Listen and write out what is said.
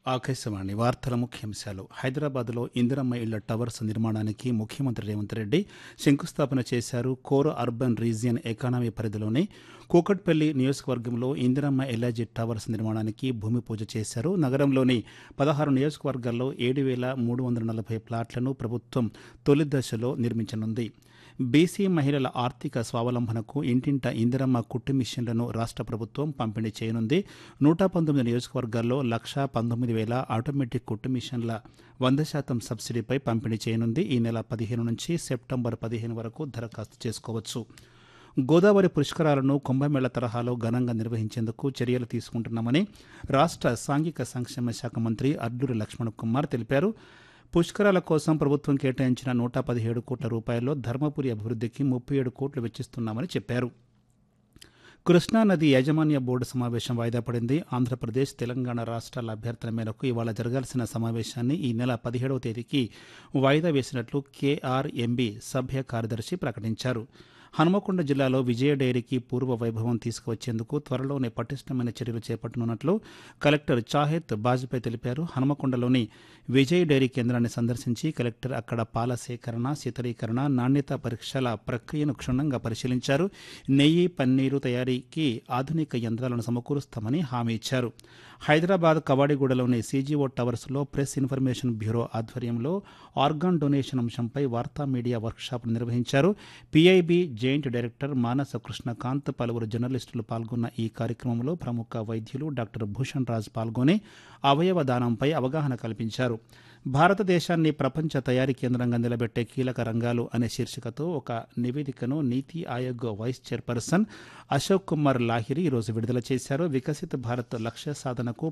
ఆకాశవాణి వార్తల ముఖ్యాంశాలు హైదరాబాద్లో ఇందిరమ్మ ఇళ్ల టవర్స్ నిర్మాణానికి ముఖ్యమంత్రి రేవంత్ రెడ్డి శంకుస్థాపన చేశారు కోర్ అర్బన్ రీజియన్ ఎకానమీ పరిధిలోని కూకట్పల్లి నియోజకవర్గంలో ఇందిరమ్మ ఎల్ఐజీ టవర్స్ నిర్మాణానికి భూమి పూజ చేశారు నగరంలోని పదహారు నియోజకవర్గాల్లో ఏడు వేల మూడు వందల నలభై ప్లాట్లను ప్రభుత్వం తొలి దశలో నిర్మించనుంది బీసీ మహిళల ఆర్థిక స్వావలంబనకు ఇంటింట ఇందిరమ్మ కుట్టు మిషన్లను రాష్ట్ర ప్రభుత్వం పంపిణీ చేయనుంది నూట పంతొమ్మిది నియోజకవర్గాల్లో లక్షా పంతొమ్మిది వేల ఆటోమేటిక్ కుట్టు మిషన్ల వంద శాతం సబ్సిడీపై పంపిణీ చేయనుంది ఈ నెల పదిహేను నుంచి సెప్టెంబర్ పదిహేను వరకు దరఖాస్తు చేసుకోవచ్చు గోదావరి పుష్కరాలను కుంభమేళ తరహాలో ఘనంగా నిర్వహించేందుకు చర్యలు తీసుకుంటున్నామని రాష్ట్ర సాంఘిక సంక్షేమ శాఖ మంత్రి అడ్లూరి లక్ష్మణ్ కుమార్ తెలిపారు పుష్కరాల కోసం ప్రభుత్వం కేటాయించిన నూట పదిహేడు కోట్ల రూపాయల్లో ధర్మపురి అభివృద్ధికి ముప్పై ఏడు కోట్లు వెచ్చిస్తున్నామని చెప్పారు కృష్ణానది యాజమాన్య బోర్డు సమావేశం వాయిదా పడింది ఆంధ్రప్రదేశ్ తెలంగాణ రాష్ట్రాల అభ్యర్థుల మేరకు ఇవాళ జరగాల్సిన సమావేశాన్ని ఈ నెల పదిహేడవ తేదీకి వాయిదా వేసినట్లు కేఆర్ఎంబి సభ్య కార్యదర్శి ప్రకటించారు హనుమకొండ జిల్లాలో విజయ డైరీకి పూర్వ వైభవం తీసుకువచ్చేందుకు త్వరలోనే పటిష్టమైన చర్యలు చేపట్టనున్నట్లు కలెక్టర్ చాహెత్ బాజ్పేయి తెలిపారు హనుమకొండలోని విజయ్ డైరీ కేంద్రాన్ని సందర్శించి కలెక్టర్ అక్కడ పాల సేకరణ శీతలీకరణ నాణ్యత పరీక్షల ప్రక్రియను క్షుణ్ణంగా పరిశీలించారు నెయ్యి పన్నీరు తయారీకి ఆధునిక యంత్రాలను సమకూరుస్తామని హామీ ఇచ్చారు హైదరాబాద్ కవాడిగూడలోని సీజీఓ టవర్స్లో ప్రెస్ ఇన్ఫర్మేషన్ బ్యూరో ఆధ్వర్యంలో ఆర్గాన్ డొనేషన్ అంశంపై వార్తా మీడియా వర్క్షాప్ నిర్వహించారు PIB joint director Manasa Krishnakanth పలువురు జర్నలిస్టులు పాల్గొన్న ఈ కార్యక్రమంలో ప్రముఖ వైద్యులు డాక్టర్ భూషణ్ రాజ్ పాల్గొని అవయవ దానంపై అవగాహన కల్పించారు భారతదేశాన్ని ప్రపంచ తయారీ కేంద్రంగా నిలబెట్టే కీలక రంగాలు అనే శీర్షికతో ఒక నివేదికను నీతి ఆయోగ్ వైస్ చైర్పర్సన్ అశోక్ కుమార్ లాహిరి ఈరోజు విడుదల చేశారు వికసిత్ భారత్ లక్ష్య సాధనకు